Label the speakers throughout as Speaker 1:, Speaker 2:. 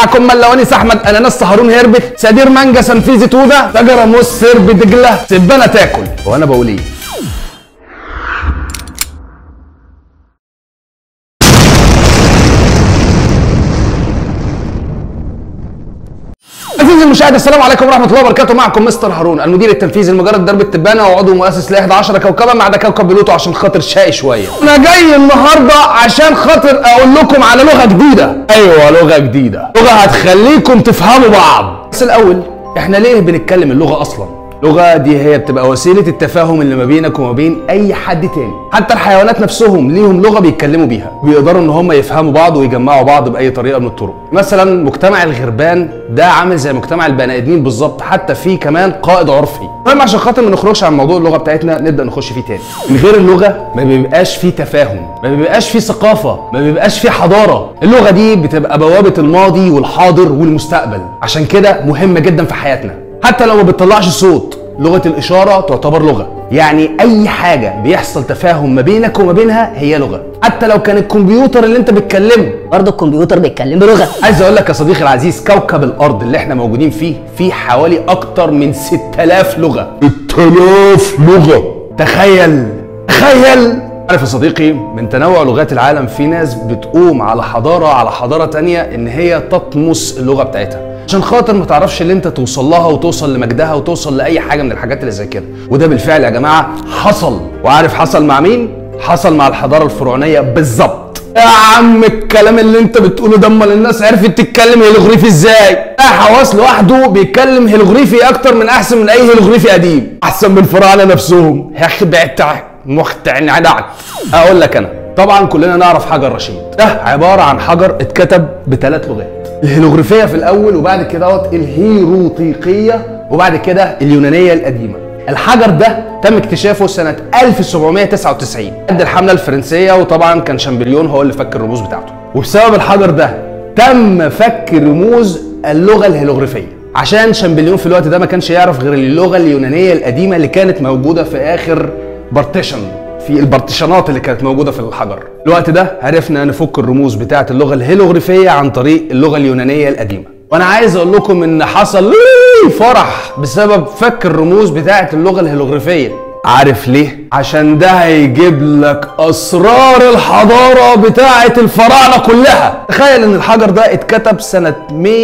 Speaker 1: معكم ملوانيس احمد اناناس هارون هربت سدير مانجا سنفيزي توده شجره موس سرب دجله سبانه تاكل وانا بقول ايه عزيزي المشاهد السلام عليكم ورحمه الله وبركاته معكم مستر هارون المدير التنفيذي لمجرد درب التبانه وعضو مؤسس ل 11 كوكبه ما عدا كوكب بلوتو عشان خاطر شقي شويه انا جاي النهارده عشان خاطر اقول لكم على لغه جديده ايوه لغه جديده لغه هتخليكم تفهموا بعض بس الاول احنا ليه بنتكلم اللغه اصلا اللغة دي هي بتبقى وسيلة التفاهم اللي ما بينك وما بين أي حد تاني، حتى الحيوانات نفسهم ليهم لغة بيتكلموا بيها، بيقدروا إن هم يفهموا بعض ويجمعوا بعض بأي طريقة من الطرق. مثلا مجتمع الغربان ده عامل زي مجتمع البني آدمين بالظبط، حتى فيه كمان قائد عرفي. المهم عشان خاطر ما نخرجش عن موضوع اللغة بتاعتنا نبدأ نخش فيه تاني. من غير اللغة ما بيبقاش فيه تفاهم، ما بيبقاش فيه ثقافة، ما بيبقاش فيه حضارة. اللغة دي بتبقى بوابة الماضي والحاضر والمستقبل، عشان كده مهمة جدا في حياتنا. حتى لو ما بتطلعش صوت لغة الإشارة تعتبر لغة يعني أي حاجة بيحصل تفاهم ما بينك وما بينها هي لغة حتى لو كان الكمبيوتر اللي أنت بتكلمه
Speaker 2: برضه الكمبيوتر بيتكلم بلغه
Speaker 1: عايز أقول لك يا صديقي العزيز كوكب الأرض اللي احنا موجودين فيه فيه حوالي أكتر من 6000 لغة
Speaker 3: 6000 لغة
Speaker 1: تخيل تخيل عارف يا صديقي من تنوع لغات العالم في ناس بتقوم على حضارة على حضارة تانية إن هي تطمس اللغة بتاعتها عشان خاطر ما تعرفش اللي انت توصل لها وتوصل لمجدها وتوصل لاي حاجه من الحاجات اللي زي كده وده بالفعل يا جماعه حصل وعارف حصل مع مين حصل مع الحضاره الفرعونيه بالظبط يا عم الكلام اللي انت بتقوله ده امال الناس عرفت تتكلم هيلوغريفي ازاي ده حواس لوحده بيتكلم هيلوغريفي اكتر من احسن من اي هيلوغريفي قديم احسن من الفراعنه نفسهم يا اخي بعت مختعن عدعت اقول لك انا طبعا كلنا نعرف حجر رشيد ده عباره عن حجر اتكتب بثلاث لغات الهيروغليفيه في الاول وبعد كده دوت الهيروطيقيه وبعد كده اليونانيه القديمه الحجر ده تم اكتشافه سنة 1799 قد الحملة الفرنسية وطبعا كان شامبليون هو اللي فك الرموز بتاعته وبسبب الحجر ده تم فك رموز اللغة الهيروغليفية عشان شامبليون في الوقت ده ما كانش يعرف غير اللغة اليونانية القديمة اللي كانت موجودة في آخر بارتيشن في البارتيشنات اللي كانت موجوده في الحجر الوقت ده عرفنا نفك الرموز بتاعه اللغه الهيروغليفيه عن طريق اللغه اليونانيه القديمه وانا عايز اقول لكم ان حصل فرح بسبب فك الرموز بتاعه اللغه الهيروغليفيه عارف ليه عشان ده هيجيب لك اسرار الحضاره بتاعه الفراعنه كلها تخيل ان الحجر ده اتكتب سنه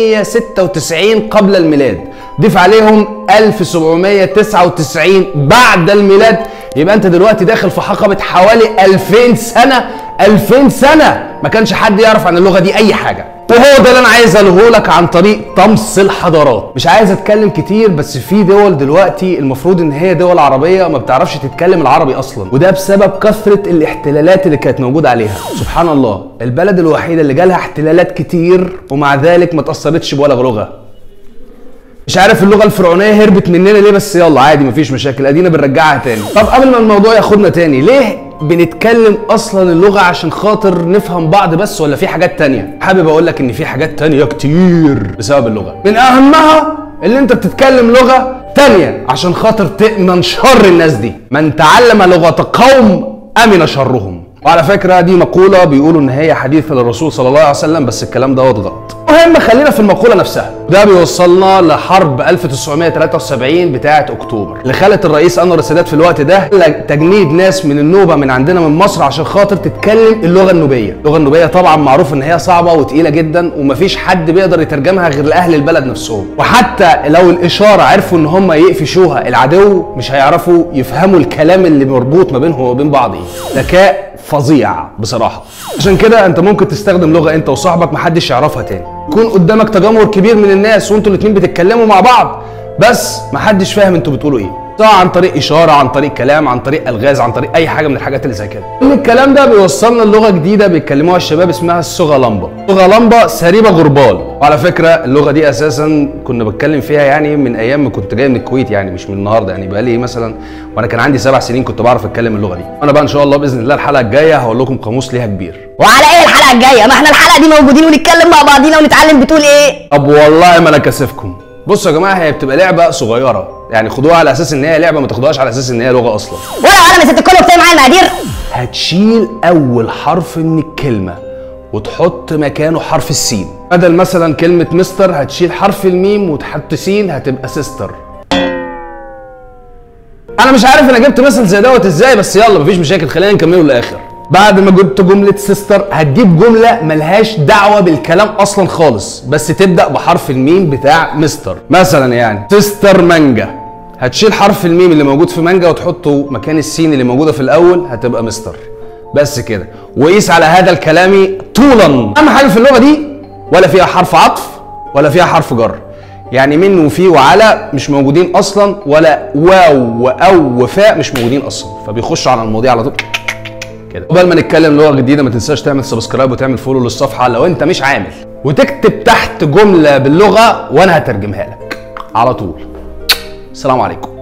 Speaker 1: 196 قبل الميلاد ضيف عليهم 1799 بعد الميلاد يبقى انت دلوقتي داخل في حقبه حوالي 2000 سنه 2000 سنه ما كانش حد يعرف عن اللغه دي اي حاجه وهو ده اللي انا عايز اقوله لك عن طريق طمس الحضارات مش عايز اتكلم كتير بس في دول دلوقتي المفروض ان هي دول عربيه ما بتعرفش تتكلم العربي اصلا وده بسبب كثره الاحتلالات اللي كانت موجوده عليها سبحان الله البلد الوحيده اللي جالها احتلالات كتير ومع ذلك ما تاثرتش بولا لغه مش عارف اللغه الفرعونيه هربت مننا ليه بس يلا عادي مفيش مشاكل ادينا بنرجعها تاني طب قبل ما الموضوع ياخدنا تاني ليه بنتكلم اصلا اللغه عشان خاطر نفهم بعض بس ولا في حاجات تانية حابب اقول لك ان في حاجات تانية كتير بسبب اللغه من اهمها اللي انت بتتكلم لغه تانية عشان خاطر تأمن شر الناس دي من تعلم لغه قوم امن شرهم وعلى فكره دي مقوله بيقولوا ان هي حديث للرسول صلى الله عليه وسلم بس الكلام ده غلط المهم خلينا في المقوله نفسها ده بيوصلنا لحرب 1973 بتاعه اكتوبر اللي خلت الرئيس انور السادات في الوقت ده تجنيد ناس من النوبه من عندنا من مصر عشان خاطر تتكلم اللغه النوبيه اللغه النوبيه طبعا معروف ان هي صعبه وتقيله جدا ومفيش حد بيقدر يترجمها غير لاهل البلد نفسهم وحتى لو الاشاره عرفوا ان هم يقفشوها العدو مش هيعرفوا يفهموا الكلام اللي مربوط ما بينهم وبين بعض ذكاء فظيع بصراحه عشان كده انت ممكن تستخدم لغه انت وصاحبك محدش يعرفها تاني يكون قدامك تجمهر كبير من الناس وانتوا الاتنين بتتكلموا مع بعض بس محدش فاهم انتوا بتقولوا ايه سواء عن طريق اشاره عن طريق كلام عن طريق الغاز عن طريق اي حاجه من الحاجات اللي زي كده كل الكلام ده بيوصلنا للغه جديده بيتكلموها الشباب اسمها السوغالامبا سوغالامبا سريبه غربال وعلى فكره اللغه دي اساسا كنا بتكلم فيها يعني من ايام ما كنت جاي من الكويت يعني مش من النهارده يعني بقى لي مثلا وانا كان عندي سبع سنين كنت بعرف اتكلم اللغه دي انا بقى ان شاء الله باذن الله الحلقه الجايه هقول لكم قاموس ليها كبير
Speaker 2: وعلى ايه الحلقه الجايه ما احنا الحلقه دي موجودين ونتكلم مع بعضينا ونتعلم بتقول ايه
Speaker 1: طب والله ما انا كاسفكم بصوا يا جماعه هي بتبقى لعبه صغيره يعني خدوها على اساس ان هي لعبه ما تاخدوهاش على اساس ان هي لغه اصلا
Speaker 2: ولا علم يا ست الكل وكتاب معايا المقادير
Speaker 1: هتشيل اول حرف من الكلمه وتحط مكانه حرف السين بدل مثلا كلمة مستر هتشيل حرف الميم وتحط سين هتبقى سيستر انا مش عارف انا جبت مثل زي دوت ازاي بس يلا مفيش مشاكل خلينا نكمله للاخر بعد ما جبت جملة سيستر هتجيب جملة ملهاش دعوة بالكلام اصلا خالص بس تبدأ بحرف الميم بتاع مستر مثلا يعني سيستر مانجا هتشيل حرف الميم اللي موجود في مانجا وتحطه مكان السين اللي موجودة في الاول هتبقى مستر بس كده وقيس على هذا الكلام طولا اهم حاجة في اللغة دي ولا فيها حرف عطف ولا فيها حرف جر يعني من وفي وعلى مش موجودين اصلا ولا واو واو وفاء مش موجودين اصلا فبيخشوا على المواضيع على طول كده قبل ما نتكلم لغه جديده ما تنساش تعمل سبسكرايب وتعمل فولو للصفحه لو انت مش عامل وتكتب تحت جمله باللغه وانا هترجمها لك على طول السلام عليكم